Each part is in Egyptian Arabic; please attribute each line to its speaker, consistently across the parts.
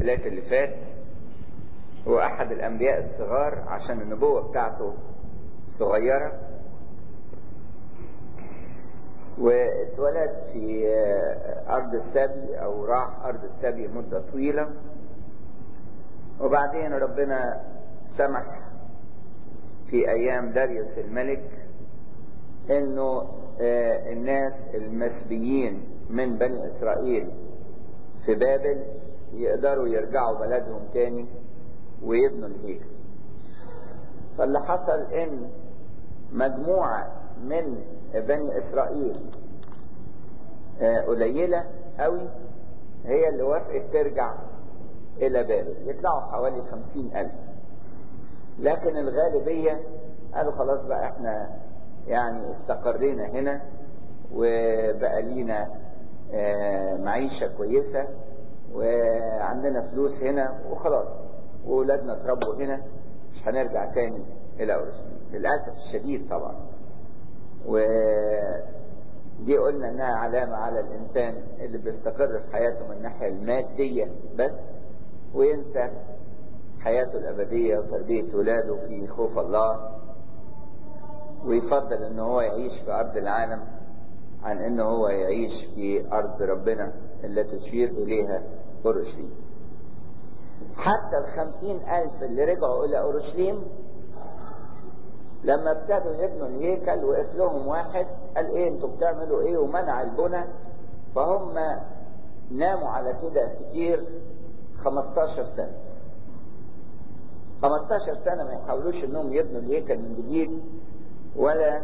Speaker 1: الثلاث اللي فات هو أحد الأنبياء الصغار عشان النبوة بتاعته صغيرة واتولد في أرض السبي أو راح أرض السبي مدة طويلة وبعدين ربنا سمح في أيام داريوس الملك إنه الناس المسبيين من بني إسرائيل في بابل يقدروا يرجعوا بلدهم تاني ويبنوا الهيكل فاللي حصل ان مجموعة من بني اسرائيل قليلة قوي هي اللي وافقت ترجع الى بابل يطلعوا حوالي خمسين الف لكن الغالبية قالوا خلاص بقى احنا يعني استقرينا هنا وبقى لينا معيشة كويسة وعندنا فلوس هنا وخلاص وولادنا اتربوا هنا مش هنرجع تاني الى اورشليم للاسف الشديد طبعا ودي قلنا انها علامة على الانسان اللي بيستقر في حياته من الناحية المادية بس وينسى حياته الابدية وتربية ولاده في خوف الله ويفضل ان هو يعيش في ارض العالم عن ان هو يعيش في ارض ربنا التي تشير اليها اورشليم حتى الخمسين ألف اللي رجعوا إلى أورشليم لما ابتدوا يبنوا الهيكل وقف لهم واحد قال إيه أنتوا بتعملوا إيه ومنع البنى فهم ناموا على كده كتير 15 سنة 15 سنة ما يحاولوش إنهم يبنوا الهيكل من جديد ولا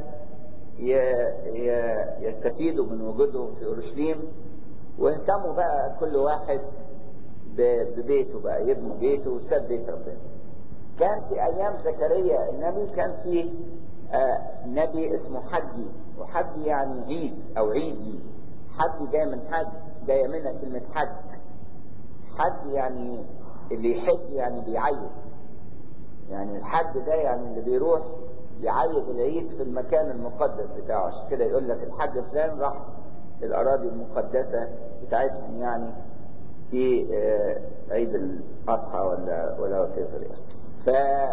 Speaker 1: يستفيدوا من وجودهم في أورشليم واهتموا بقى كل واحد ببيته بقى يبني بيته وساب بيت ربنا كان في ايام زكريا النبي كان في آه نبي اسمه حجي وحجي يعني عيد او عيدي حجي جاي من حج جايه منها كلمه حج حج يعني اللي يحج يعني بيعيد يعني الحج ده يعني اللي بيروح يعيد العيد في المكان المقدس بتاعه عشان كده يقول لك الحج فلان راح الاراضي المقدسه بتاعتهم يعني في عيد الاضحى ولا ولا وتفر يعني ف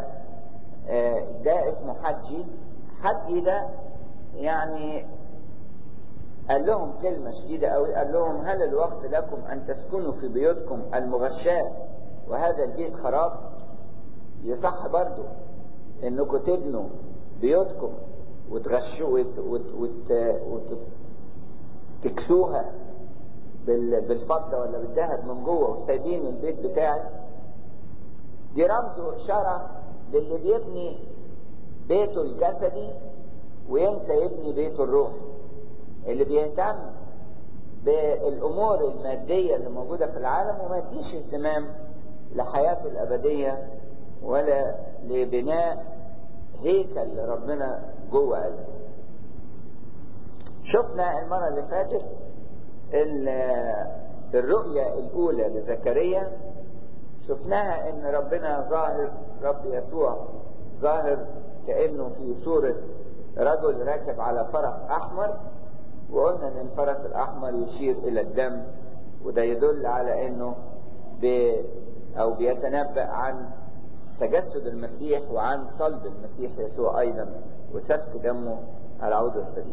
Speaker 1: ده اسمه حجي حجي ده يعني قال لهم كلمة شديدة قوي قال لهم هل الوقت لكم أن تسكنوا في بيوتكم المغشاة وهذا البيت خراب يصح برضو انكم تبنوا بيوتكم وتغشوا وتكسوها بالفضة ولا بالذهب من جوه وسايبين البيت بتاعي دي رمز وإشارة للي بيبني بيته الجسدي وينسى يبني بيته الروحي اللي بيهتم بالأمور المادية اللي موجودة في العالم وما يديش اهتمام لحياته الأبدية ولا لبناء هيكل لربنا جوه قلبه شفنا المرة اللي فاتت الرؤية الأولى لزكريا شفناها إن ربنا ظاهر رب يسوع ظاهر كأنه في صورة رجل راكب على فرس أحمر وقلنا إن الفرس الأحمر يشير إلى الدم وده يدل على إنه بي أو بيتنبأ عن تجسد المسيح وعن صلب المسيح يسوع أيضا وسفك دمه على عود الصليب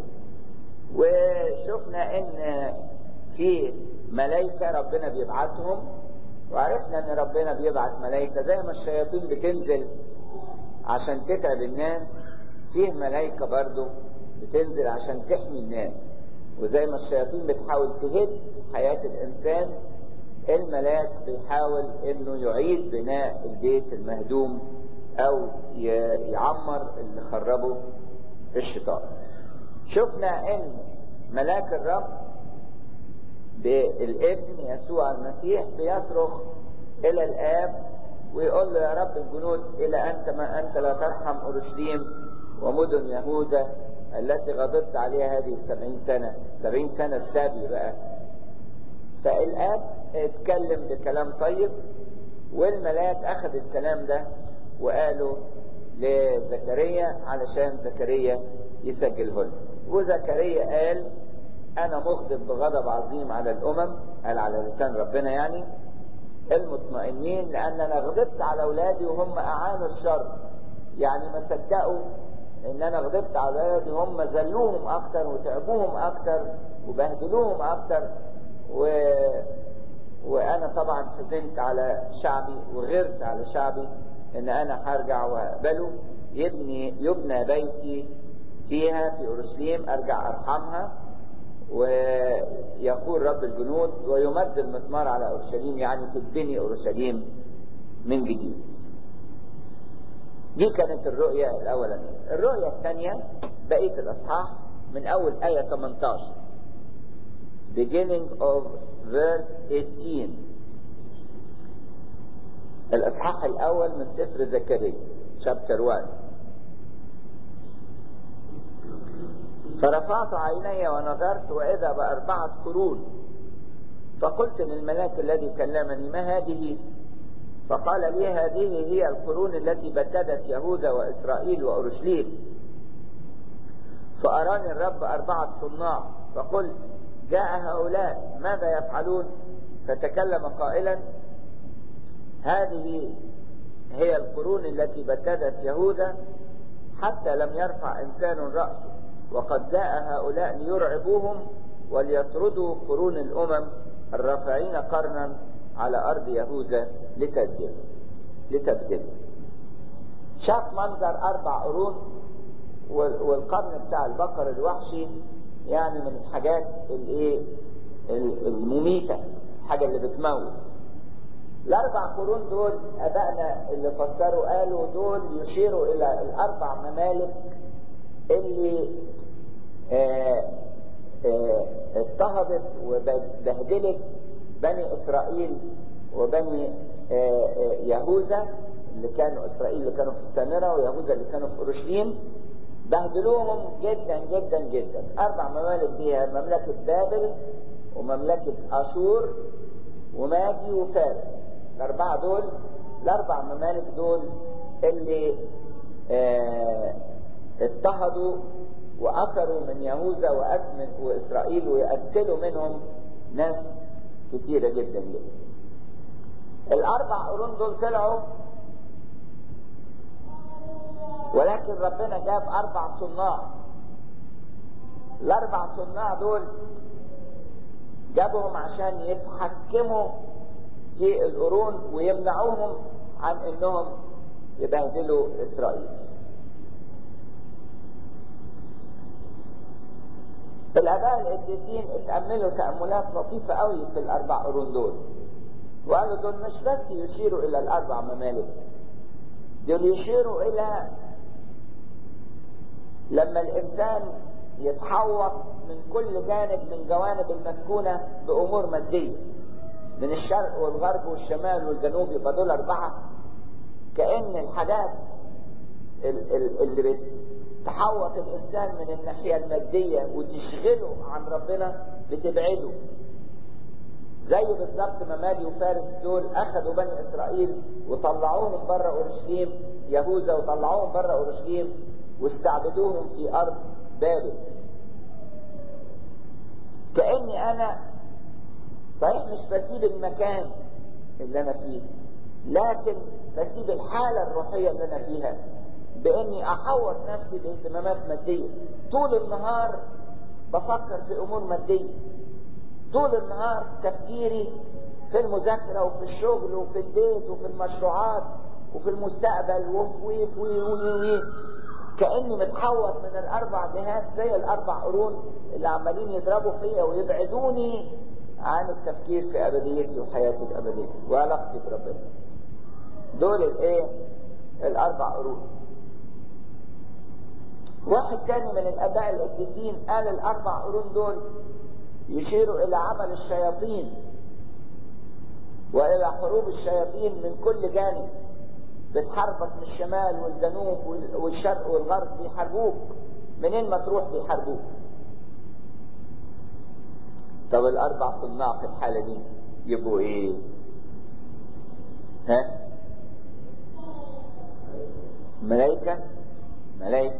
Speaker 1: وشفنا إن في ملائكة ربنا بيبعتهم وعرفنا ان ربنا بيبعت ملائكة زي ما الشياطين بتنزل عشان تتعب الناس فيه ملائكة برضو بتنزل عشان تحمي الناس وزي ما الشياطين بتحاول تهد حياة الانسان الملاك بيحاول انه يعيد بناء البيت المهدوم او يعمر اللي خربه الشيطان شفنا ان ملاك الرب بالابن يسوع المسيح بيصرخ الى الاب ويقول له يا رب الجنود الى انت ما انت لا ترحم اورشليم ومدن يهوذا التي غضبت عليها هذه السبعين سنة سبعين سنة السابي بقى فالاب اتكلم بكلام طيب والملاك اخذ الكلام ده وقالوا لزكريا علشان زكريا يسجله له وزكريا قال انا مغضب بغضب عظيم على الامم قال على لسان ربنا يعني المطمئنين لان انا غضبت على اولادي وهم اعانوا الشر يعني ما صدقوا ان انا غضبت على اولادي هم ذلوهم اكتر وتعبوهم اكتر وبهدلوهم اكتر و... وانا طبعا حزنت على شعبي وغرت على شعبي ان انا هرجع واقبله يبني يبنى بيتي فيها في اورشليم ارجع ارحمها ويقول رب الجنود ويمد المسمار على اورشليم يعني تتبني اورشليم من جديد دي كانت الرؤية الأولانية الرؤية الثانية بقية الأصحاح من أول آية 18 beginning of verse 18 الإصحاح الأول من سفر زكريا chapter 1 فرفعت عيني ونظرت وإذا بأربعة قرون فقلت للملاك الذي كلمني ما هذه فقال لي هذه هي القرون التي بددت يهوذا وإسرائيل وأورشليم فأراني الرب أربعة صناع فقلت جاء هؤلاء ماذا يفعلون فتكلم قائلا هذه هي القرون التي بددت يهوذا حتى لم يرفع إنسان رأسه وقد جاء هؤلاء ليرعبوهم وليطردوا قرون الأمم الرافعين قرنا على أرض يهوذا لتبدل لتبدل شاف منظر أربع قرون والقرن بتاع البقر الوحشي يعني من الحاجات الايه المميتة الحاجة اللي بتموت الأربع قرون دول أبائنا اللي فسروا قالوا دول يشيروا إلى الأربع ممالك اللي آه آه اضطهدت وبهدلت بني إسرائيل وبني آه يهوذا اللي كانوا إسرائيل اللي كانوا في السامرة ويهوذا اللي كانوا في أورشليم بهدلوهم جدا جدا جدا أربع ممالك دي مملكة بابل ومملكة أشور ومادي وفارس الأربعة دول الأربع ممالك دول اللي اه اضطهدوا وأثروا من يهوذا وأثمن وإسرائيل ويقتلوا منهم ناس كتيرة جدا جدا الأربع قرون دول طلعوا ولكن ربنا جاب أربع صناع الأربع صناع دول جابهم عشان يتحكموا في القرون ويمنعوهم عن انهم يبهدلوا اسرائيل الاباء القديسين اتأملوا تأملات لطيفة قوي في الاربع قرون دول وقالوا دول مش بس يشيروا الى الاربع ممالك دول يشيروا الى لما الانسان يتحوط من كل جانب من جوانب المسكونة بامور مادية من الشرق والغرب والشمال والجنوب يبقى دول اربعة كأن الحاجات اللي بتحوط الانسان من الناحية المادية وتشغله عن ربنا بتبعده زي بالظبط ما مادي وفارس دول اخذوا بني اسرائيل وطلعوهم بره اورشليم يهوذا وطلعوهم بره اورشليم واستعبدوهم في ارض بابل كاني انا صحيح مش بسيب المكان اللي انا فيه لكن بسيب الحاله الروحيه اللي انا فيها باني احوط نفسي باهتمامات ماديه طول النهار بفكر في امور ماديه طول النهار تفكيري في المذاكره وفي الشغل وفي البيت وفي المشروعات وفي المستقبل وفي وي وي وي وي كاني متحوط من الاربع جهات زي الاربع قرون اللي عمالين يضربوا فيا ويبعدوني عن التفكير في ابديتي وحياتي الابديه وعلاقتي بربنا دول الايه الاربع قرون واحد تاني من الاباء القديسين قال الاربع قرون دول يشيروا الى عمل الشياطين والى حروب الشياطين من كل جانب بتحاربك من الشمال والجنوب والشرق والغرب بيحاربوك منين ما تروح بيحاربوك طب الاربع صناع في الحاله دي يبقوا ايه ها ملائكه ملائكه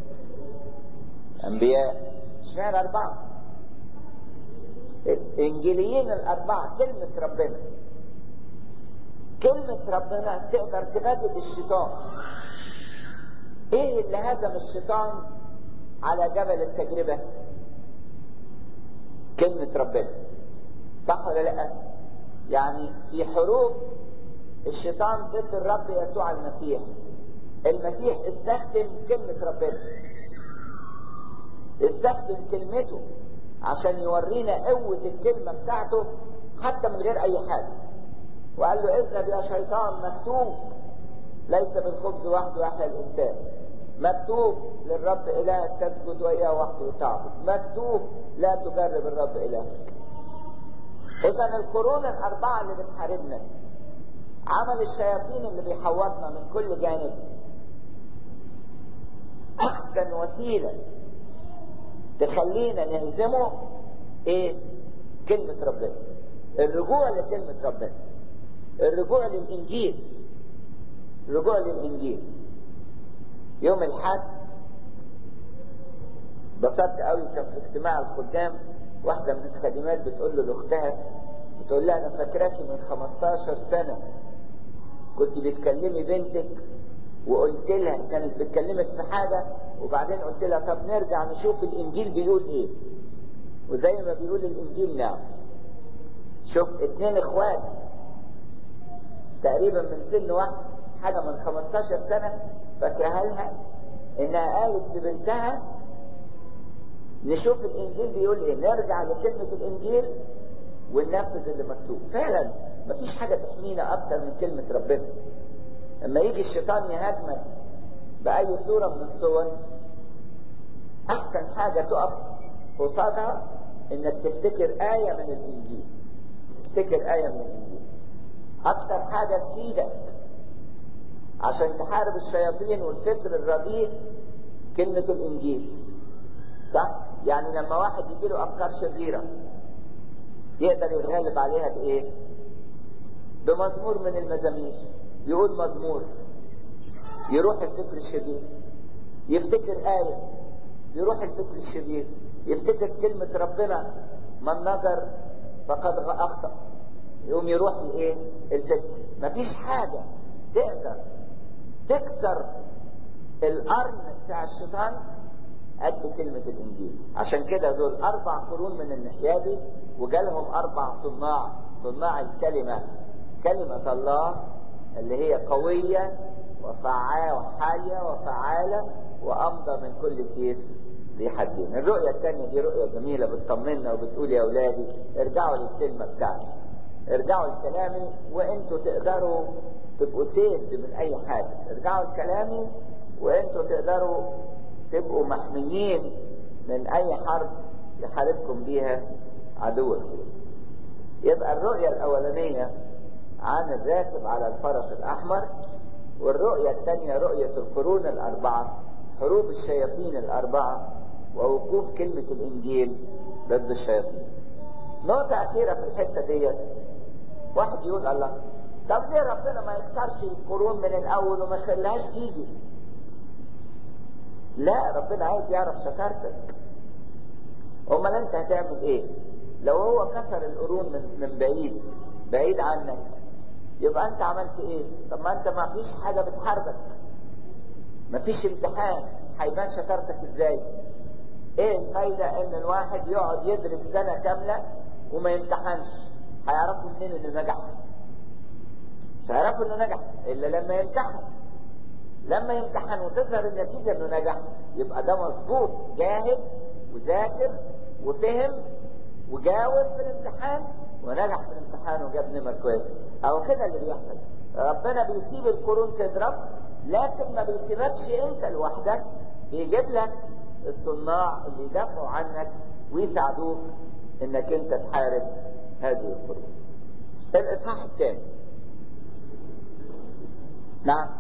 Speaker 1: انبياء اشمعنى اربعه الانجيليين الاربعه كلمه ربنا كلمة ربنا تقدر تبدد الشيطان ايه اللي هزم الشيطان على جبل التجربة كلمة ربنا صح ولا لا يعني في حروب الشيطان ضد الرب يسوع المسيح المسيح استخدم كلمة ربنا استخدم كلمته عشان يورينا قوة الكلمة بتاعته حتى من غير أي حاجة وقال له اذهب يا شيطان مكتوب ليس بالخبز وحده يحيى الإنسان مكتوب للرب إلهك تسجد وإياه وحده وتعبد مكتوب لا تجرب الرب إلهك إذا القرون الأربعة اللي بتحاربنا عمل الشياطين اللي بيحوطنا من كل جانب أحسن وسيلة تخلينا نهزمه إيه؟ كلمة ربنا الرجوع لكلمة ربنا الرجوع للإنجيل الرجوع للإنجيل يوم الحد بسطت قوي كان في اجتماع الخدام واحدة من الخادمات بتقول له لأختها بتقول لها أنا فاكراكي من 15 سنة كنت بتكلمي بنتك وقلت لها كانت بتكلمك في حاجة وبعدين قلت لها طب نرجع نشوف الإنجيل بيقول إيه وزي ما بيقول الإنجيل نعم شوف اتنين اخوات تقريبا من سن واحد حاجة من 15 سنة فاكرها لها انها قالت لبنتها نشوف الانجيل بيقول ايه نرجع لكلمة الانجيل وننفذ اللي مكتوب فعلا مفيش حاجة تحمينا اكتر من كلمة ربنا لما يجي الشيطان يهاجمك بأي صورة من الصور أحسن حاجة تقف قصادها إنك تفتكر آية من الإنجيل تفتكر آية من الإنجيل أكتر حاجة تفيدك عشان تحارب الشياطين والفكر الرديء كلمة الإنجيل صح؟ يعني لما واحد يجي له أفكار شريرة يقدر يتغلب عليها بإيه؟ بمزمور من المزامير يقول مزمور يروح الفكر الشرير يفتكر آية يروح الفكر الشرير يفتكر كلمة ربنا من نظر فقد أخطأ يقوم يروح الايه الفكر مفيش حاجة تقدر تكسر القرن بتاع الشيطان قد كلمة الإنجيل عشان كده دول أربع قرون من الناحية دي وجالهم أربع صناع صناع الكلمة كلمة الله اللي هي قوية وفعالة وحية وفعالة وأمضى من كل سيف ذي حدين الرؤية الثانية دي رؤية جميلة بتطمنا وبتقول يا أولادي ارجعوا للكلمة بتاعتي ارجعوا لكلامي وانتوا تقدروا تبقوا سيفد من أي حاجة ارجعوا لكلامي وانتوا تقدروا تبقوا محميين من أي حرب يحاربكم بيها عدو الخير يبقى الرؤية الأولانية عن الراكب على الفرس الأحمر والرؤية الثانية رؤية القرون الأربعة حروب الشياطين الأربعة ووقوف كلمة الإنجيل ضد الشياطين نقطة أخيرة في الحتة ديت واحد يقول الله طب ليه ربنا ما يكسرش القرون من الأول وما يخليهاش تيجي لا ربنا عايز يعرف شطارتك امال انت هتعمل ايه لو هو كسر القرون من, من بعيد بعيد عنك يبقى انت عملت ايه طب ما انت ما فيش حاجة بتحاربك ما فيش امتحان هيبان شطارتك ازاي ايه الفايدة ان الواحد يقعد يدرس سنة كاملة وما يمتحنش هيعرفوا منين انه نجح مش هيعرفوا انه نجح الا لما يمتحن لما يمتحن وتظهر النتيجة انه نجح يبقى ده مظبوط جاهد وذاكر وفهم وجاوب في الامتحان ونجح في الامتحان وجاب نمر كويسة او كده اللي بيحصل ربنا بيسيب القرون تضرب لكن ما بيسيبكش انت لوحدك بيجيب لك الصناع اللي يدافعوا عنك ويساعدوك انك انت تحارب هذه القرون الاصحاح الثاني نعم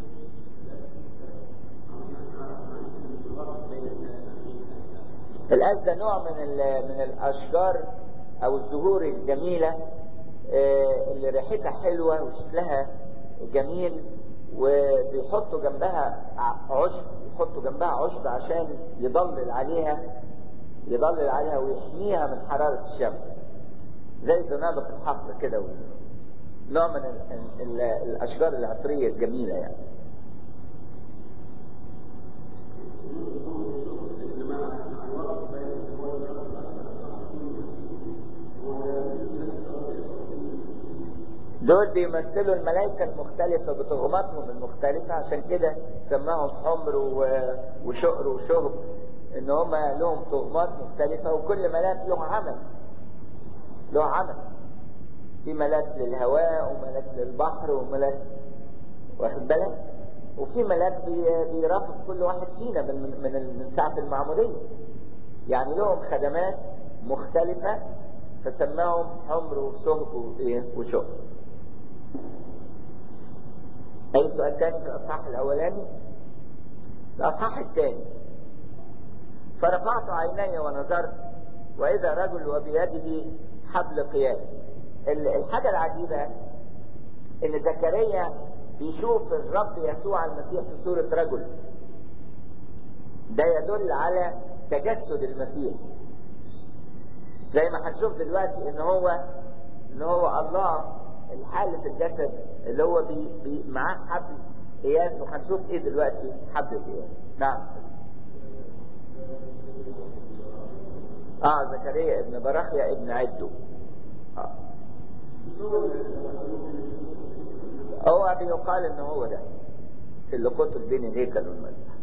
Speaker 1: الأس ده نوع من من الأشجار أو الزهور الجميلة اللي ريحتها حلوة وشكلها جميل وبيحطوا جنبها عشب يحطوا جنبها عشب عشان يضلل عليها يضلل عليها ويحميها من حرارة الشمس زي زنابق الحقل كده نوع من ال ال الاشجار العطريه الجميله يعني دول بيمثلوا الملائكة المختلفة بطغماتهم المختلفة عشان كده سماهم حمر وشقر وشهب ان هم لهم طغمات مختلفة وكل ملاك له عمل له عمل في ملاك للهواء وملاك للبحر وملاك واخد بالك وفي ملاك بيرافق كل واحد فينا من من من ساعة المعمودية يعني لهم خدمات مختلفة فسماهم حمر وشهب وشهب أي سؤال تاني في الأصحاح الأولاني الأصحاح الثاني فرفعت عيني ونظرت وإذا رجل وبيده حبل قياس الحاجة العجيبة إن زكريا بيشوف الرب يسوع المسيح في صورة رجل ده يدل على تجسد المسيح زي ما هنشوف دلوقتي ان هو ان هو الله الحال في الجسد اللي هو بي بي معاه حبل قياس وهنشوف ايه دلوقتي حبل القياس نعم اه زكريا ابن براخيا ابن عدو آه. هو بيقال ان هو ده اللي قتل بين الهيكل والمسبح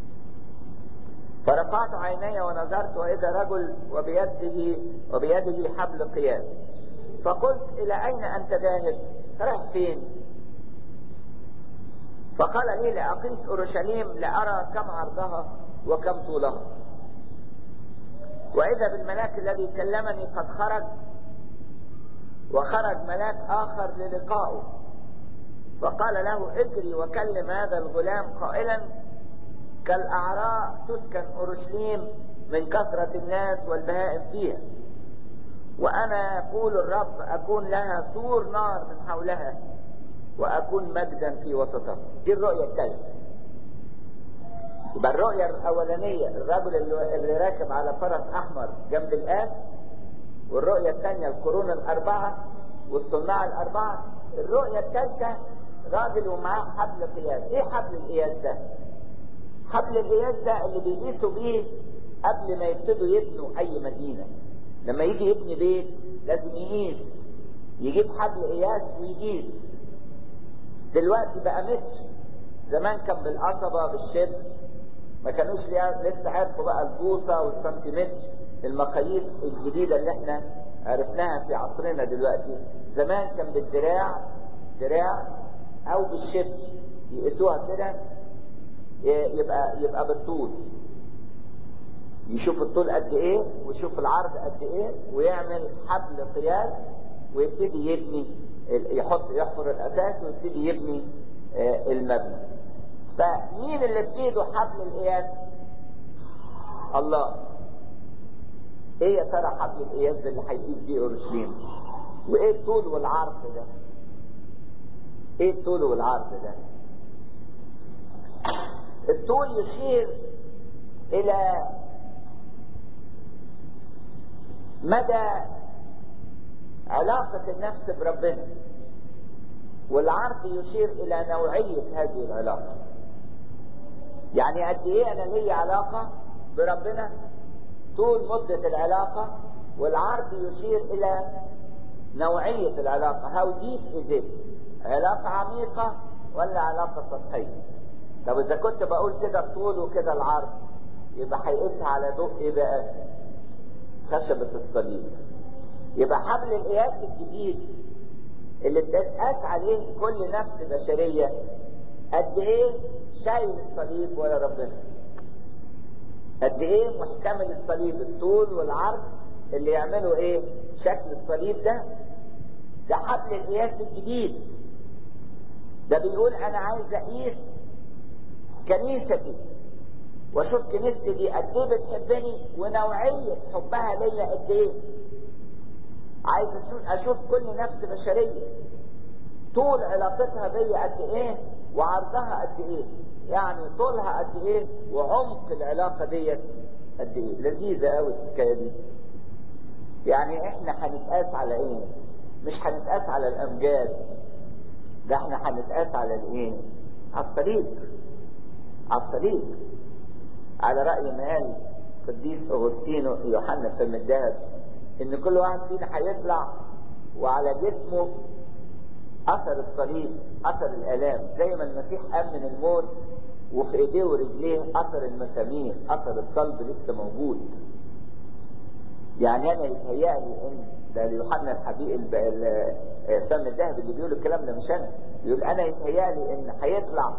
Speaker 1: فرفعت عيني ونظرت واذا رجل وبيده وبيده حبل قياس فقلت الى اين انت ذاهب رايح فين فقال لي لاقيس اورشليم لارى كم عرضها وكم طولها واذا بالملاك الذي كلمني قد خرج وخرج ملاك اخر للقائه فقال له اجري وكلم هذا الغلام قائلا كالاعراء تسكن اورشليم من كثره الناس والبهائم فيها وانا يقول الرب اكون لها سور نار من حولها واكون مجدا في وسطها دي الرؤيه الثالثه يبقى الرؤيه الاولانيه الرجل اللي راكب على فرس احمر جنب الاس والرؤيه الثانيه القرون الاربعه والصناع الاربعه الرؤيه الثالثه راجل ومعاه حبل قياس ايه حبل القياس ده حبل القياس ده اللي بيقيسوا بيه قبل ما يبتدوا يبنوا اي مدينه لما يجي يبني بيت لازم يقيس يجيب حبل قياس ويقيس دلوقتي بقى متر زمان كان بالقصبة بالشبر ما كانوش لسه عرفوا بقى البوصة والسنتيمتر المقاييس الجديدة اللي احنا عرفناها في عصرنا دلوقتي زمان كان بالدراع دراع او بالشبر يقيسوها كده يبقى يبقى بالطول يشوف الطول قد ايه ويشوف العرض قد ايه ويعمل حبل قياس ويبتدي يبني يحط يحفر الاساس ويبتدي يبني المبنى فمين اللي في ايده حبل القياس الله ايه يا ترى حبل القياس ده اللي هيقيس بيه اورشليم وايه الطول والعرض ده ايه الطول والعرض ده الطول يشير الى مدى علاقة النفس بربنا والعرض يشير إلى نوعية هذه العلاقة يعني قد إيه أنا لي علاقة بربنا طول مدة العلاقة والعرض يشير إلى نوعية العلاقة how deep is it علاقة عميقة ولا علاقة سطحية طب إذا كنت بقول كده الطول وكده العرض يبقى هيقيسها على ضوء إيه بقى خشبة الصليب يبقى حبل القياس الجديد اللي بتتقاس عليه كل نفس بشرية قد ايه شايل الصليب ولا ربنا قد ايه محتمل الصليب الطول والعرض اللي يعملوا ايه شكل الصليب ده ده حبل القياس الجديد ده بيقول انا عايز اقيس كنيستي واشوف كنيستي دي قد ايه بتحبني ونوعيه حبها ليا قد ايه عايز اشوف, أشوف كل نفس بشريه طول علاقتها بيا قد ايه وعرضها قد ايه يعني طولها قد ايه وعمق العلاقه ديت قد ايه لذيذه قوي الحكايه دي يعني احنا هنتقاس على ايه مش هنتقاس على الامجاد ده احنا هنتقاس على الايه على الصليب على الصليب على رأي ما قال قديس أغسطينو يوحنا فم الذهب إن كل واحد فينا هيطلع وعلى جسمه أثر الصليب أثر الآلام زي ما المسيح قام من الموت وفي إيديه ورجليه أثر المسامير أثر الصلب لسه موجود يعني أنا يتهيألي إن ده يوحنا الحبيب فم الذهب اللي بيقول الكلام ده مش أنا يقول أنا يتهيألي إن هيطلع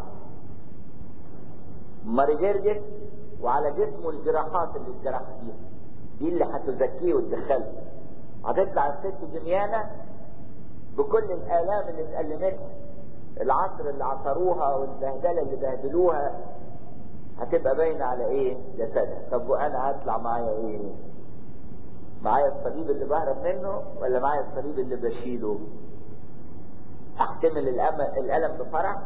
Speaker 1: مارجرجس وعلى جسمه الجراحات اللي اتجرح بيها دي اللي هتزكيه وتدخله هتطلع الست دميانة بكل الآلام اللي اتألمتها العصر اللي عصروها والبهدلة اللي بهدلوها هتبقى باينة على ايه جسدها طب وانا هطلع معايا ايه معايا الصليب اللي بهرب منه ولا معايا الصليب اللي بشيله احتمل الألم بفرح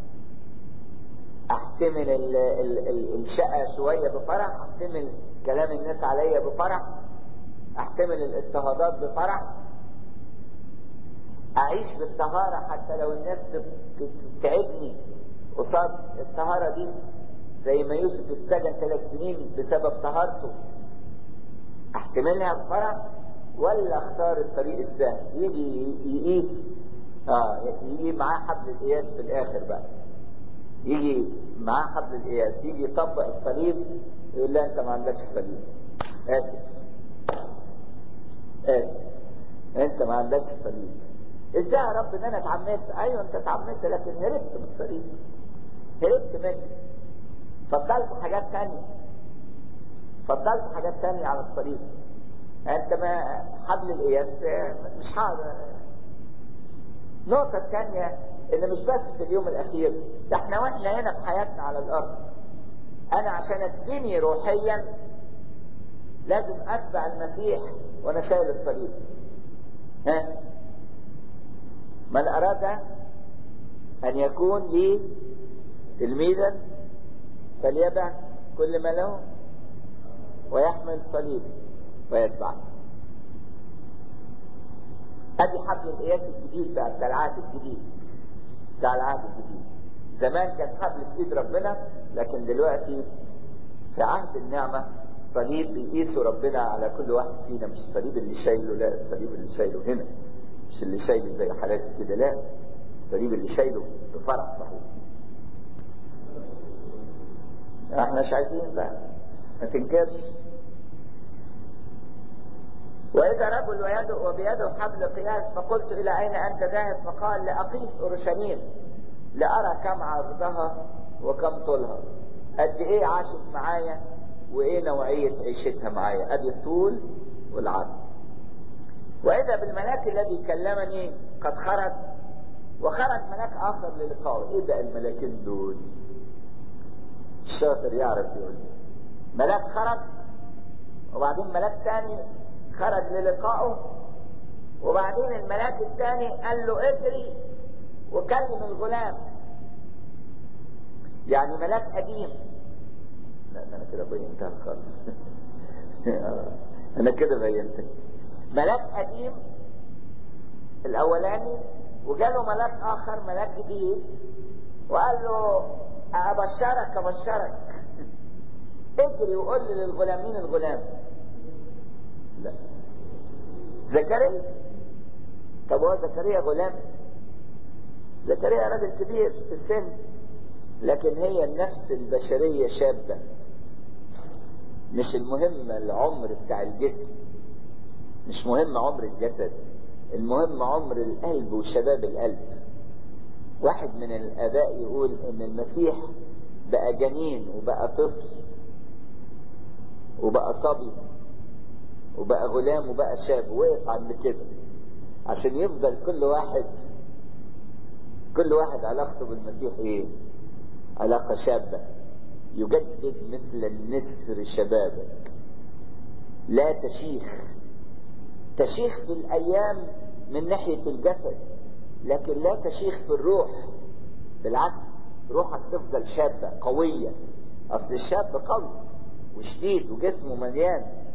Speaker 1: احتمل ال ال ال الشقة شوية بفرح احتمل كلام الناس عليا بفرح احتمل الاضطهادات بفرح اعيش بالطهارة حتى لو الناس تعبني قصاد الطهارة دي زي ما يوسف اتسجن ثلاث سنين بسبب طهارته احتملها بفرح ولا اختار الطريق السهل يجي يقيس اه يجي معاه حبل القياس في الاخر بقى يجي معاه حبل القياس يجي يطبق الصليب يقول لا انت ما عندكش صليب اسف اسف انت ما عندكش صليب ازاي يا رب ان انا اتعمدت ايوه انت اتعمدت لكن هربت من الصليب هربت منه فضلت حاجات تانية فضلت حاجات تانية على الصليب انت ما حبل القياس مش حاضر النقطة الثانية ان مش بس في اليوم الاخير ده احنا واحنا هنا في حياتنا على الارض انا عشان اتبني روحيا لازم اتبع المسيح وانا شايل الصليب ها من اراد ان يكون لي تلميذا فليبع كل ما له ويحمل صليب ويتبعني ادي حبل القياس الجديد بقى بتاع العهد الجديد بتاع العهد الجديد زمان كان حبل في ايد ربنا لكن دلوقتي في عهد النعمة الصليب بيقيسوا ربنا على كل واحد فينا مش الصليب اللي شايله لا الصليب اللي شايله هنا مش اللي شايله زي حالاتي كده لا الصليب اللي شايله بفرح صحيح احنا مش عايزين بقى ما تنكرش وإذا رجل ويده وبيده حبل قياس فقلت إلى أين أنت ذاهب فقال لأقيس أورشليم لأرى كم عرضها وكم طولها قد إيه عاشت معايا وإيه نوعية عيشتها معايا أدي الطول والعرض وإذا بالملاك الذي كلمني قد خرج وخرج ملاك آخر للقائه إيه بقى الملاكين دول الشاطر يعرف يقول ملاك خرج وبعدين ملاك تاني خرج للقائه وبعدين الملاك الثاني قال له اجري وكلم الغلام يعني ملاك قديم لا انا كده بينتها خالص انا كده بينتها ملاك قديم الاولاني وجاله ملاك اخر ملاك جديد وقال له ابشرك ابشرك اجري وقول لي للغلام مين الغلام لا زكريا طب هو زكريا غلام زكريا راجل كبير في السن لكن هي النفس البشرية شابة مش المهم العمر بتاع الجسم مش مهم عمر الجسد المهم عمر القلب وشباب القلب واحد من الآباء يقول إن المسيح بقى جنين وبقى طفل وبقى صبي وبقى غلام وبقى شاب وقف عند كده عشان يفضل كل واحد كل واحد علاقته بالمسيح ايه علاقة شابة يجدد مثل النسر شبابك لا تشيخ تشيخ في الايام من ناحية الجسد لكن لا تشيخ في الروح بالعكس روحك تفضل شابة قوية اصل الشاب قوي وشديد وجسمه مليان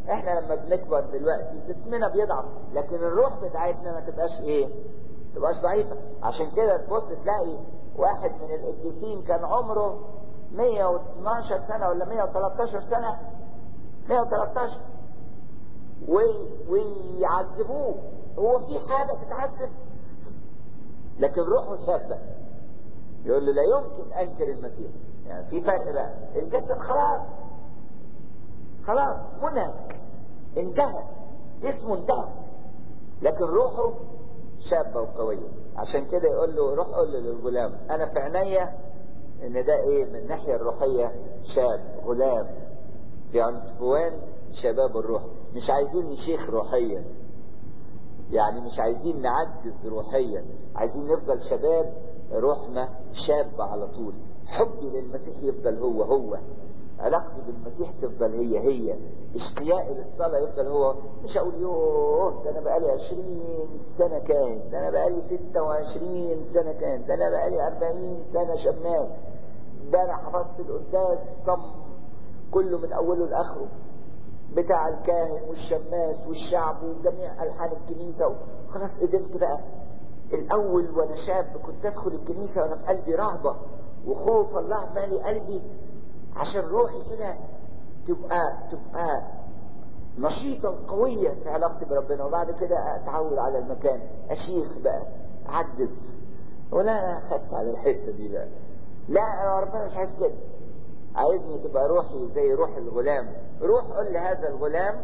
Speaker 1: احنا لما بنكبر دلوقتي جسمنا بيضعف لكن الروح بتاعتنا ما تبقاش ايه تبقاش ضعيفة عشان كده تبص تلاقي واحد من القديسين كان عمره 112 سنة ولا 113 سنة 113 وي ويعذبوه هو في حاجة تتعذب لكن روحه شابة يقول له لا يمكن انكر المسيح يعني في فرق بقى الجسد خلاص خلاص منهك انتهى جسمه انتهى لكن روحه شابة وقوية عشان كده يقول له روح قول له للغلام انا في عينيا ان ده ايه من الناحية الروحية شاب غلام في عنفوان شباب الروح مش عايزين نشيخ روحيا يعني مش عايزين نعجز روحيا عايزين نفضل شباب روحنا شابة على طول حبي للمسيح يفضل هو هو علاقتي بالمسيح تفضل هي هي اشتياقي للصلاة يفضل هو مش اقول يوه ده انا بقالي عشرين سنة كان ده انا بقالي ستة وعشرين سنة كان ده انا بقالي اربعين سنة شماس ده انا حفظت القداس صم كله من اوله لاخره بتاع الكاهن والشماس والشعب وجميع الحان الكنيسة خلاص قدمت بقى الاول وانا شاب كنت ادخل الكنيسة وانا في قلبي رهبة وخوف الله مالي قلبي عشان روحي كده تبقى تبقى نشيطة قوية في علاقتي بربنا وبعد كده اتعود على المكان اشيخ بقى اعجز ولا انا خدت على الحتة دي بقى لا ربنا مش عايز كده عايزني تبقى روحي زي روح الغلام روح قل لهذا الغلام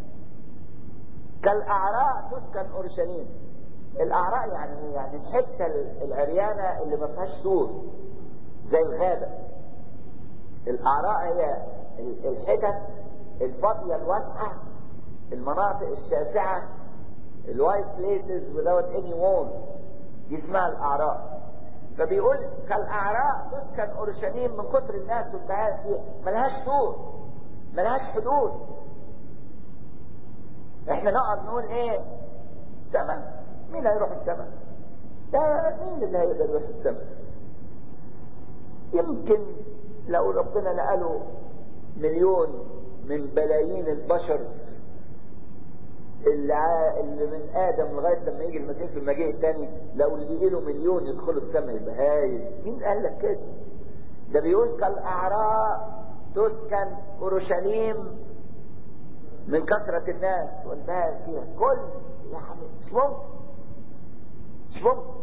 Speaker 1: كالأعراء تسكن أورشليم الأعراء يعني ايه؟ يعني الحتة العريانة اللي ما فيهاش سور زي الغابة الأعراء هي الحتت الفاضية الواسعة المناطق الشاسعة الوايت بليسز without any walls دي اسمها الأعراء فبيقول كالأعراء تسكن أورشليم من كتر الناس والبهائم فيها ملهاش سور ملهاش حدود احنا نقعد نقول ايه السماء مين هيروح السماء ده مين اللي هيقدر يروح السماء يمكن لو ربنا لقاله مليون من بلايين البشر اللي, ع... اللي من ادم لغايه لما يجي المسيح في المجيء الثاني لو لقي له مليون يدخلوا السماء يبقى هايل مين قال لك كده ده بيقول كالاعراء تسكن اورشليم من كثرة الناس والبهائم فيها كل يعني مش ممكن مش ممكن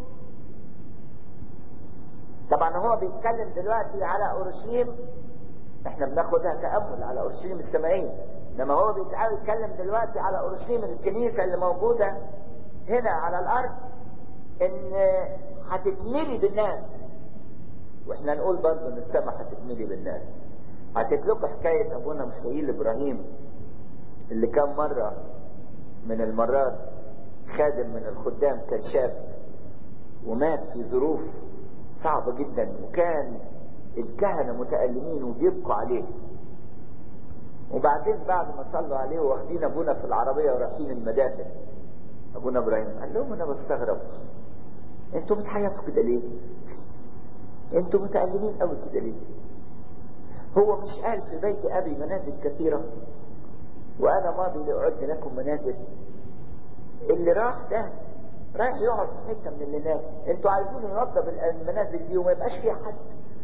Speaker 1: طبعا هو بيتكلم دلوقتي على اورشليم احنا بناخدها تأمل على اورشليم السمائية انما هو بيتكلم دلوقتي على اورشليم الكنيسة اللي موجودة هنا على الارض ان هتتملي بالناس واحنا نقول برضه ان السماء هتتملي بالناس حكيت لكم حكاية ابونا مخيل ابراهيم اللي كان مرة من المرات خادم من الخدام كان شاب ومات في ظروف صعبة جدا وكان الكهنة متألمين وبيبقوا عليه وبعدين بعد ما صلوا عليه واخدين ابونا في العربية ورايحين المدافن ابونا ابراهيم قال لهم انا بستغرب انتوا بتحيطوا كده ليه انتوا متألمين قوي كده ليه هو مش قال في بيت ابي منازل كثيرة وانا ماضي لاعد لكم منازل اللي راح ده رايح يقعد في حته من اللي هناك انتوا عايزين ينظف المنازل دي وما يبقاش فيها حد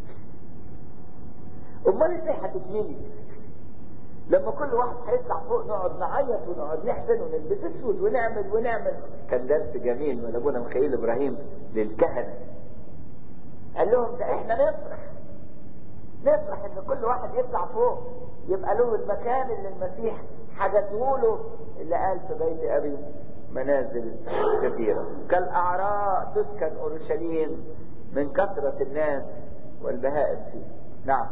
Speaker 1: امال ازاي هتتملي لما كل واحد هيطلع فوق نقعد نعيط ونقعد نحزن ونلبس اسود ونعمل ونعمل كان درس جميل من ابونا مخيل ابراهيم للكهنه قال لهم ده احنا نفرح نفرح ان كل واحد يطلع فوق يبقى له المكان اللي المسيح حجزه له اللي قال في بيت ابي منازل كثيرة كالأعراء تسكن أورشليم من كثرة الناس والبهائم فيه نعم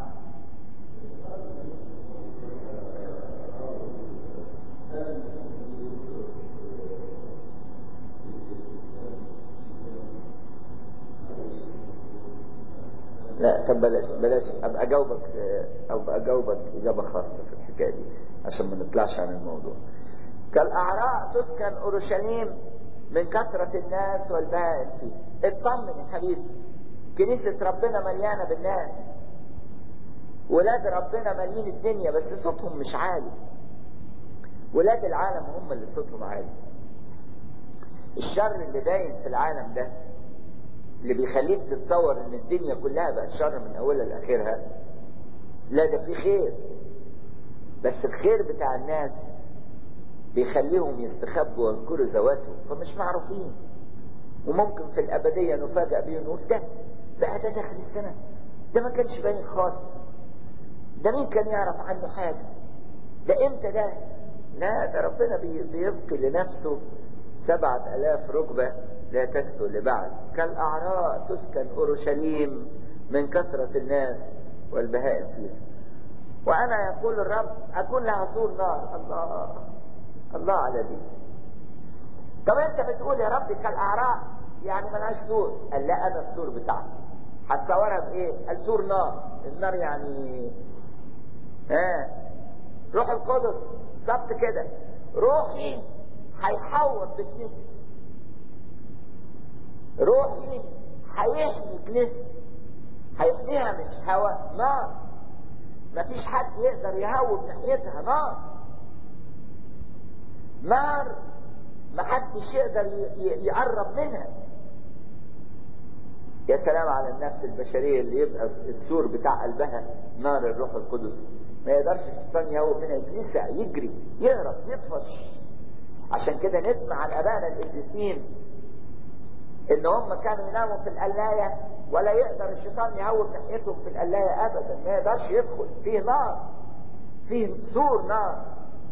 Speaker 1: لا طب بلاش بلاش ابقى اجاوبك ابقى اجاوبك اجابه خاصه في الحكايه دي عشان ما نطلعش عن الموضوع كالاعراء تسكن اورشليم من كثرة الناس والبهائم فيه اطمن يا حبيبي كنيسة ربنا مليانة بالناس ولاد ربنا مالين الدنيا بس صوتهم مش عالي ولاد العالم هم اللي صوتهم عالي الشر اللي باين في العالم ده اللي بيخليك تتصور ان الدنيا كلها بقت شر من اولها لاخرها لا ده في خير بس الخير بتاع الناس بيخليهم يستخبوا وينكروا ذواتهم فمش معروفين وممكن في الأبدية نفاجأ بيه ونقول ده بقى ده داخل السنة ده ما كانش باين خالص ده مين كان يعرف عنه حاجة ده امتى ده لا ده ربنا بيبقي لنفسه سبعة ألاف ركبة لا تكثر لبعض كالأعراء تسكن أورشليم من كثرة الناس والبهائم فيها وأنا يقول الرب أكون لها سور نار الله الله على دي طب أنت بتقول يا رب كالأعراء يعني ملهاش سور قال لا أنا السور بتاعها هتصورها بإيه؟ قال سور نار النار يعني ها روح القدس بالظبط كده روحي هيحوط بكنيستي روحي هيحمي كنيستي هيحميها مش هواء نار مفيش حد يقدر يهوب ناحيتها نار نار محدش يقدر يقرب منها يا سلام على النفس البشرية اللي يبقى السور بتاع قلبها نار الروح القدس ما يقدرش الشيطان يهوب منها يتلسع يجري يهرب يطفش عشان كده نسمع عن ابائنا القديسين ان هم كانوا يناموا في القلاية ولا يقدر الشيطان يهوب ناحيتهم في القلاية ابدا ما يقدرش يدخل فيه نار فيه سور نار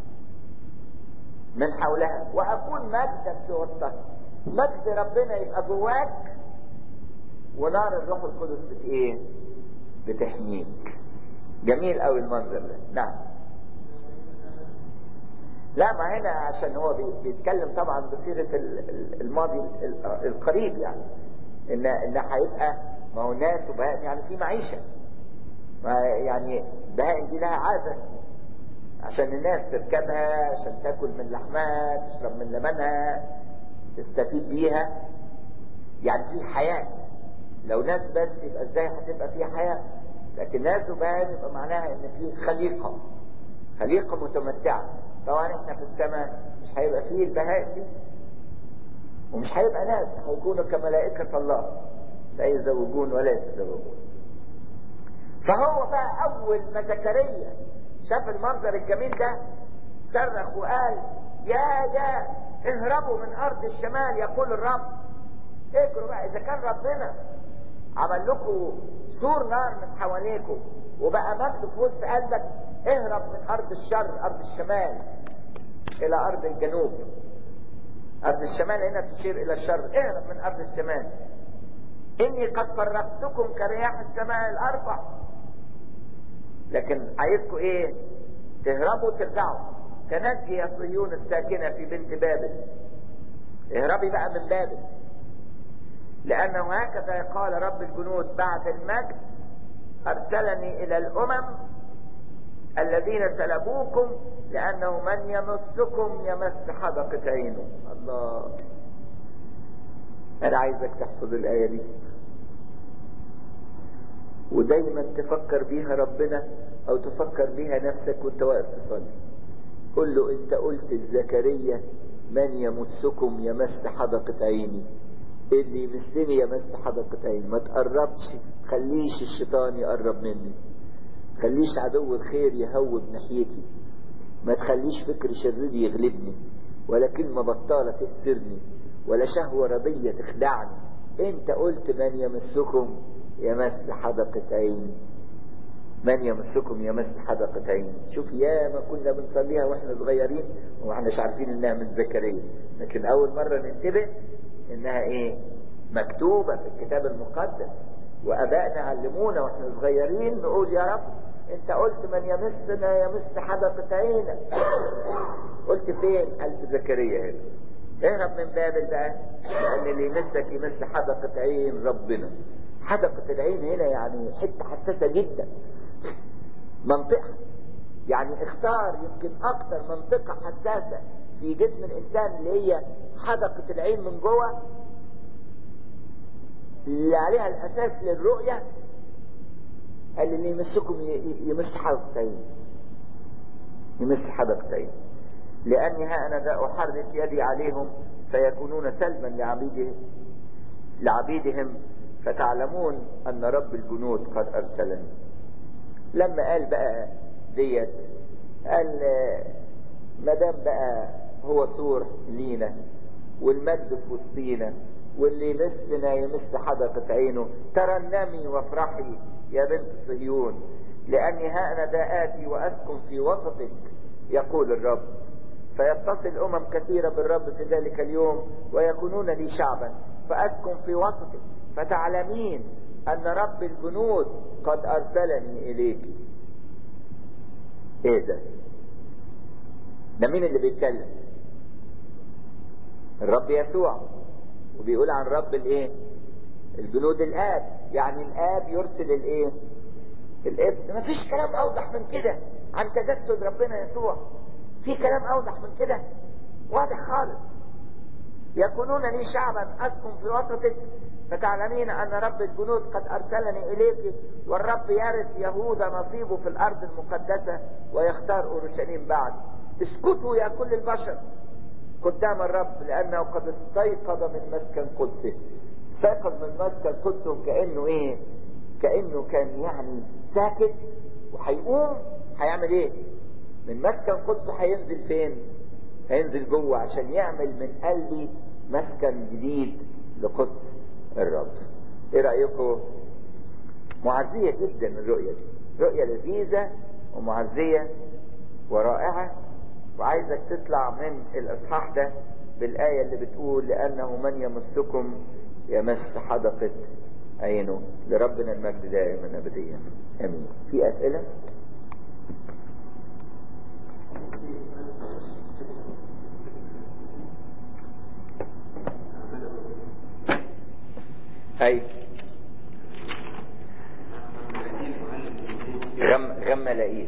Speaker 1: من حولها واكون مجدا في وسطها مجد ربنا يبقى جواك ونار الروح القدس بت ايه بتحميك جميل قوي المنظر ده نعم لا ما هنا عشان هو بيتكلم طبعا بصيغه الماضي القريب يعني ان ان هيبقى ما هو ناس وبهائم يعني في معيشه ما يعني بهائم دي لها عازه عشان الناس تركبها عشان تاكل من لحمها تشرب من لبنها تستفيد بيها يعني في حياه لو ناس بس يبقى ازاي هتبقى في حياه لكن ناس وبهائم يبقى معناها ان في خليقه خليقه متمتعه طبعا احنا في السماء مش هيبقى فيه البهائم دي ومش هيبقى ناس هيكونوا كملائكة الله لا يزوجون ولا يتزوجون فهو بقى أول ما زكريا شاف المنظر الجميل ده صرخ وقال يا يا اهربوا من أرض الشمال يقول الرب اجروا بقى إذا كان ربنا عمل لكم سور نار من حواليكم وبقى مجد في وسط قلبك اهرب من ارض الشر ارض الشمال الى ارض الجنوب ارض الشمال هنا تشير الى الشر اهرب من ارض الشمال اني قد فرقتكم كرياح السماء الاربع لكن عايزكم ايه تهربوا وترجعوا تنجي يا صيون الساكنه في بنت بابل اهربي بقى من بابل لانه هكذا قال رب الجنود بعد المجد ارسلني الى الامم الذين سلبوكم لأنه من يمسكم يمس حدقة عينه الله أنا عايزك تحفظ الآية دي ودايما تفكر بيها ربنا أو تفكر بيها نفسك وانت واقف تصلي قل له انت قلت لزكريا من يمسكم يمس حدقة عيني اللي يمسني يمس حدقة عيني ما تقربش خليش الشيطان يقرب مني خليش عدو الخير يهوب ناحيتي ما تخليش فكر شرير يغلبني ولا كلمة بطالة تأسرني ولا شهوة رضية تخدعني انت قلت من يمسكم يمس حدقة عيني من يمسكم يمس حدقة عيني شوف يا ما كنا بنصليها واحنا صغيرين وما احناش عارفين انها من زكريا لكن اول مرة ننتبه انها ايه مكتوبة في الكتاب المقدس وابائنا علمونا واحنا صغيرين نقول يا رب انت قلت من يمسنا يمس حدقة عينك قلت فين قال في زكريا هنا اهرب من بابل بقى لان اللي يمسك يمس حدقة عين ربنا حدقة العين هنا يعني حتة حساسة جدا منطقة يعني اختار يمكن اكتر منطقة حساسة في جسم الانسان اللي هي حدقة العين من جوه اللي عليها الاساس للرؤية قال اللي يمسكم يمس حدقة عين يمس حدقة عين لأني ها أنا ذا أحرك يدي عليهم فيكونون سلبا لعبيدهم لعبيدهم فتعلمون أن رب الجنود قد أرسلني لما قال بقى ديت قال ما دام بقى هو سور لينا والمجد في وسطينا واللي يمسنا يمس حدقة عينه ترنمي وافرحي يا بنت صهيون لأني ها أنا ذا آتي وأسكن في وسطك يقول الرب فيتصل أمم كثيرة بالرب في ذلك اليوم ويكونون لي شعبا فأسكن في وسطك فتعلمين أن رب الجنود قد أرسلني إليك إيه ده ده مين اللي بيتكلم الرب يسوع وبيقول عن رب الايه الجنود الاب يعني الاب يرسل الايه الابن مفيش كلام اوضح من كده عن تجسد ربنا يسوع في كلام اوضح من كده واضح خالص يكونون لي شعبا اسكن في وسطك فتعلمين ان رب الجنود قد ارسلني اليك والرب يرث يهوذا نصيبه في الارض المقدسه ويختار اورشليم بعد اسكتوا يا كل البشر قدام الرب لانه قد استيقظ من مسكن قدسه استيقظ من مسكن قدسه كانه ايه كانه كان يعني ساكت وهيقوم هيعمل ايه من مسكن قدسه هينزل فين هينزل جوه عشان يعمل من قلبي مسكن جديد لقدس الرب ايه رايكم معزيه جدا الرؤيه دي رؤيه لذيذه ومعزيه ورائعه وعايزك تطلع من الاصحاح ده بالايه اللي بتقول لانه من يمسكم يمس حدقه عينه لربنا المجد دائما ابديا امين في اسئله هاي غم غم لئيم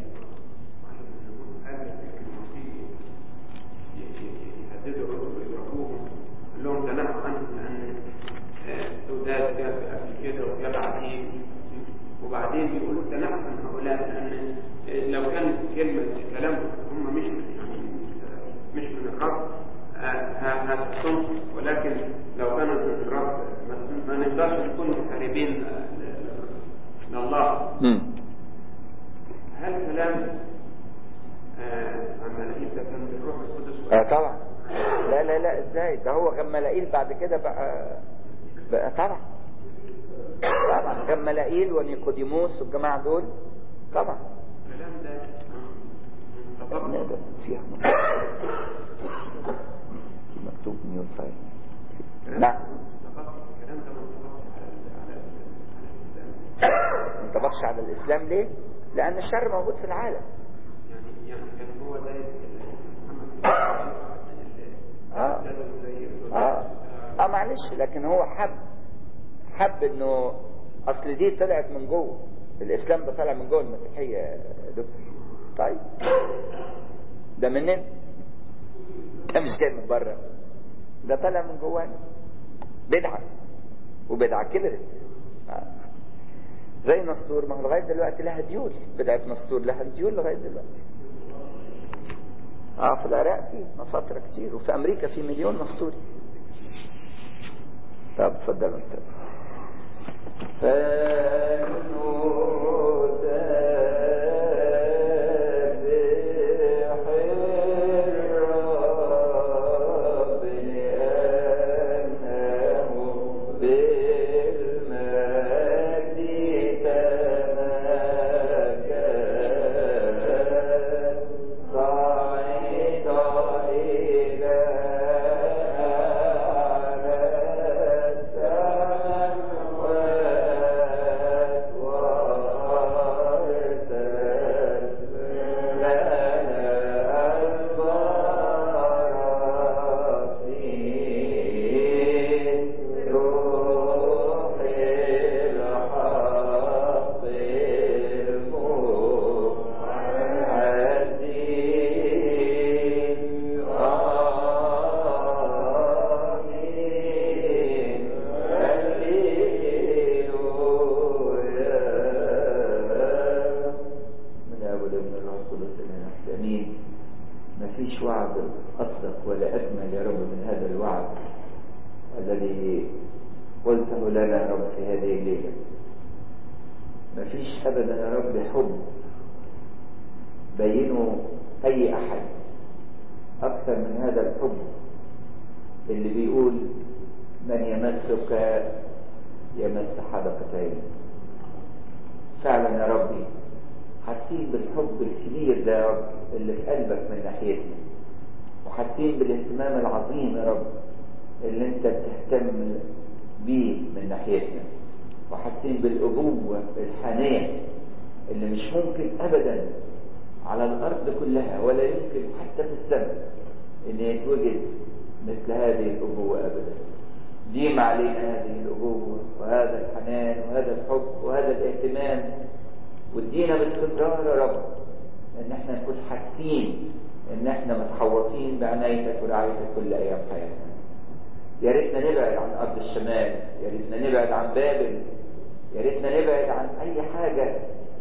Speaker 2: لهم تنهوا عنه لان سوداد جاب قبل كده وجاب عديد وبعدين بيقولوا تنهوا عن هؤلاء لان لو كانت كلمه كلامهم هم مش من يعني مش من الرب هتصنف ولكن لو كانت من الرب ما نقدرش نكون محاربين لله هل كلام عن ملاهيب ده كان بالروح القدس
Speaker 1: اه طبعا لا لا لا ازاي ده هو غملائيل بعد كده بقى بقى طبعا طبعا غملائيل ونيقوديموس والجماعه دول طبعا
Speaker 2: الكلام ده
Speaker 1: نقدر فيها مكتوب نيو سايد نعم
Speaker 2: الكلام ده
Speaker 1: ما انطبقش على الاسلام ليه؟ لان الشر موجود في العالم
Speaker 2: يعني يعني كان هو زي محمد
Speaker 1: اه اه اه معلش لكن هو حب حب انه اصل دي طلعت من جوه الاسلام ده طالع من جوه المسيحيه يا دكتور طيب ده منين ده مش جاي من بره ده طالع من جوانا بدعه وبدعه كبرت آه. زي نسطور ما هو لغايه دلوقتي لها ديول بدعه نسطور لها ديول لغايه دلوقتي اه في العراق في مساطر كتير وفي امريكا في مليون نسطوري طب اتفضل انت رب في هذه الليلة مفيش أبدا يا رب حب بينه أي أحد أكثر من هذا الحب اللي بيقول من يمسك يمس حدقتين فعلا يا ربي حاسين بالحب الكبير ده يا رب اللي في قلبك من ناحيتنا وحاسين بالاهتمام العظيم يا رب اللي انت بتهتم بيه من ناحيتنا وحاسين بالأبوة الحانية اللي مش ممكن أبدا على الأرض كلها ولا يمكن حتى في السماء إن يتوجد مثل هذه الأبوة أبدا ديم علينا هذه الأبوة وهذا الحنان وهذا الحب وهذا الاهتمام وادينا باستمرار يا رب ان احنا نكون حاسين ان احنا متحوطين بعنايتك ورعايتك كل ايام حياتنا يا ريتنا نبعد عن ارض الشمال يا ريتنا نبعد عن بابل يا ريتنا نبعد عن اي حاجه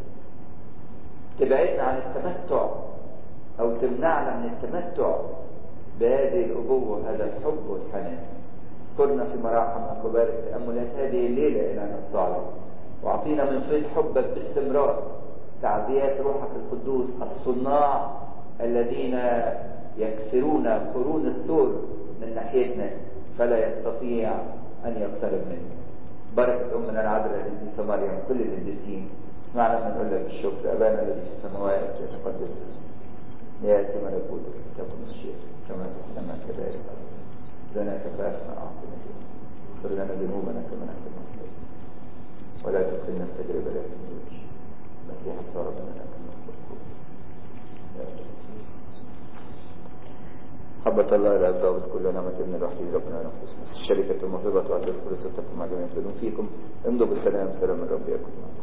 Speaker 1: تبعدنا عن التمتع او تمنعنا من التمتع بهذه الابوه هذا الحب والحنان اذكرنا في مراحمك وبارك تاملات هذه الليله الى الصالح واعطينا من فيض حبك باستمرار تعزيات روحك القدوس الصناع الذين يكسرون قرون السور من ناحيتنا فلا يستطيع ان يقترب منه بركة أمنا العذراء القديسة مريم كل القديسين معنا من نقول لك الشكر أبانا الذي في السماوات يتقدس يأتي ملكوتك تكن مشيئتك كما في السماء كذلك لنا كفافنا أعطنا اغفر لنا ذنوبنا كما نحن المغفرين ولا تدخلنا في تجربة لكن نوجه مسيح ربنا لك المغفور محبة الله لا الضابط كلنا متنا الوحيد ربنا ونقدس الشركة الموهبة وعطية الكل ستكون مع جميع فيكم امضوا بالسلام سلام الرب يكون معكم